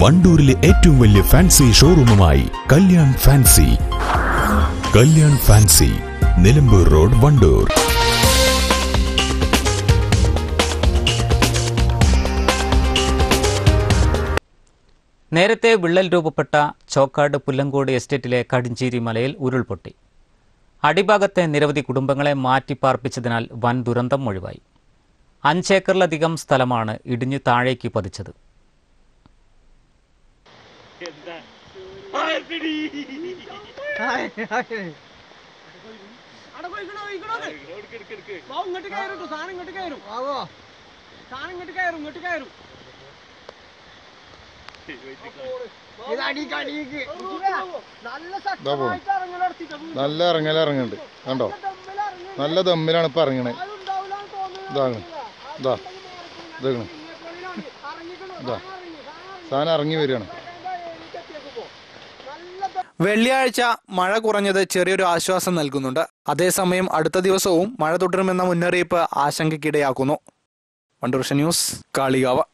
വണ്ടൂരിലെ ഏറ്റവും വലിയ ഫാൻസി ഷോറൂമുമായി Kalyan fancy Kalyan fancy Nilambur road Wandoor നേരത്തെ വിള്ളൽ രൂപപ്പെട്ട ചോക്കാട് പുല്ലങ്കോട് എസ്റ്റേറ്റിലെ കടിഞ്ചേരി മലയിൽ ഉരുൾപൊട്ടി അടിഭാഗത്തെ നിരവധി കുടുംബങ്ങളെ മാറ്റിപ്പാർപ്പിച്ചതിനാൽ വൻ ദുരന്തം ഒഴിവായി അഞ്ചേക്കറിലധികം സ്ഥലമാണ് ഇടിഞ്ഞ് താഴേക്ക് പതിച്ചത് ഇങ്ങോട്ട് കയറും ട്ടോ, സാധനം ഇങ്ങോട്ട് കയറും സാധനം ഇങ്ങോട്ട് കയറും ഇങ്ങോട്ട് കയറും നല്ല ശക്തമായിട്ട് ഇറങ്ങലടത്തിട്ട് നല്ല ഇറങ്ങൽ ഇറങ്ങുന്നുണ്ട് കണ്ടോ നല്ല ദമ്മിലാണ് ഇപ്പൊ ഇറങ്ങണേ ഇതാണ് ഇതാ ഇതാ ഇതാ സാധനം ഇറങ്ങി വരികയാണ് വെള്ളിയാഴ്ച മഴ കുറഞ്ഞത് ചെറിയൊരു ആശ്വാസം നൽകുന്നുണ്ട് അതേസമയം അടുത്ത ദിവസവും മഴ തുടരുമെന്ന മുന്നറിയിപ്പ് ആശങ്കയ്ക്കിടയാക്കുന്നു വണ്ടൂർഷ ന്യൂസ് കാളികാവ്